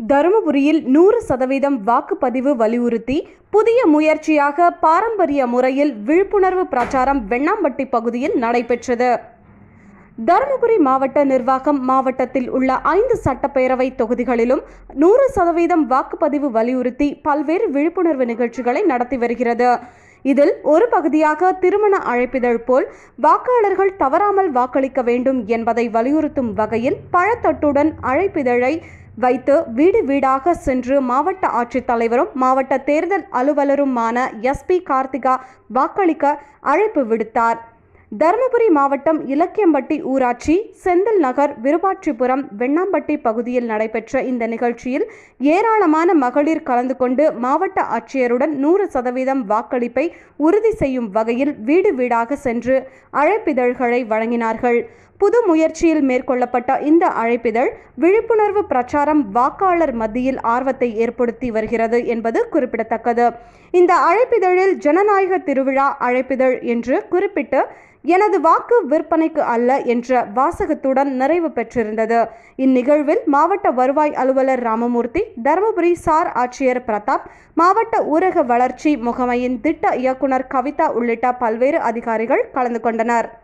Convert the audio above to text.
தருமபுரியில் நூறு சதவீதம் வாக்குப்பதிவு வலியுறுத்தி புதிய முயற்சியாக பாரம்பரிய முறையில் விழிப்புணர்வு பிரச்சாரம் வெண்ணாம்பட்டி பகுதியில் நடைபெற்றது தருமபுரி மாவட்ட நிர்வாகம் மாவட்டத்தில் உள்ள ஐந்து சட்டப்பேரவை தொகுதிகளிலும் நூறு சதவீதம் வாக்குப்பதிவு வலியுறுத்தி பல்வேறு விழிப்புணர்வு நிகழ்ச்சிகளை நடத்தி வருகிறது இதில் ஒரு பகுதியாக திருமண அழைப்பிதழ் போல் வாக்காளர்கள் தவறாமல் வாக்களிக்க வேண்டும் என்பதை வலியுறுத்தும் வகையில் பழத்தட்டுடன் அழைப்பிதழை வைத்து வீடு வீடாக சென்று மாவட்ட ஆட்சித்தலைவரும் மாவட்ட தேர்தல் அலுவலருமான எஸ்பி கார்த்திகா வாக்களிக்க அழைப்பு விடுத்தார் தருமபுரி மாவட்டம் இலக்கியம்பட்டி ஊராட்சி செந்தில் நகர் விருபாட்சிபுரம் வெண்ணாம்பட்டி பகுதியில் நடைபெற்ற இந்த நிகழ்ச்சியில் ஏராளமான மகளிர் கலந்து கொண்டு மாவட்ட ஆட்சியருடன் நூறு சதவீதம் வாக்களிப்பை உறுதி செய்யும் வகையில் வீடு வீடாக சென்று அழைப்பிதழ்களை வழங்கினார்கள் புது முயற்சியில் மேற்கொள்ளப்பட்ட இந்த அழைப்பிதழ் விழிப்புணர்வு பிரச்சாரம் வாக்காளர் மத்தியில் ஆர்வத்தை ஏற்படுத்தி வருகிறது என்பது குறிப்பிடத்தக்கது இந்த அழைப்பிதழில் ஜனநாயக திருவிழா அழைப்பிதழ் என்று குறிப்பிட்டு எனது வாக்கு விற்பனைக்கு அல்ல என்ற வாசகத்துடன் நிறைவு பெற்றிருந்தது இந்நிகழ்வில் மாவட்ட வருவாய் அலுவலர் ராமமூர்த்தி தருமபுரி சார் ஆட்சியர் பிரதாப் மாவட்ட ஊரக வளர்ச்சி முகமையின் திட்ட இயக்குனர் கவிதா உள்ளிட்ட பல்வேறு அதிகாரிகள் கலந்து கொண்டனர்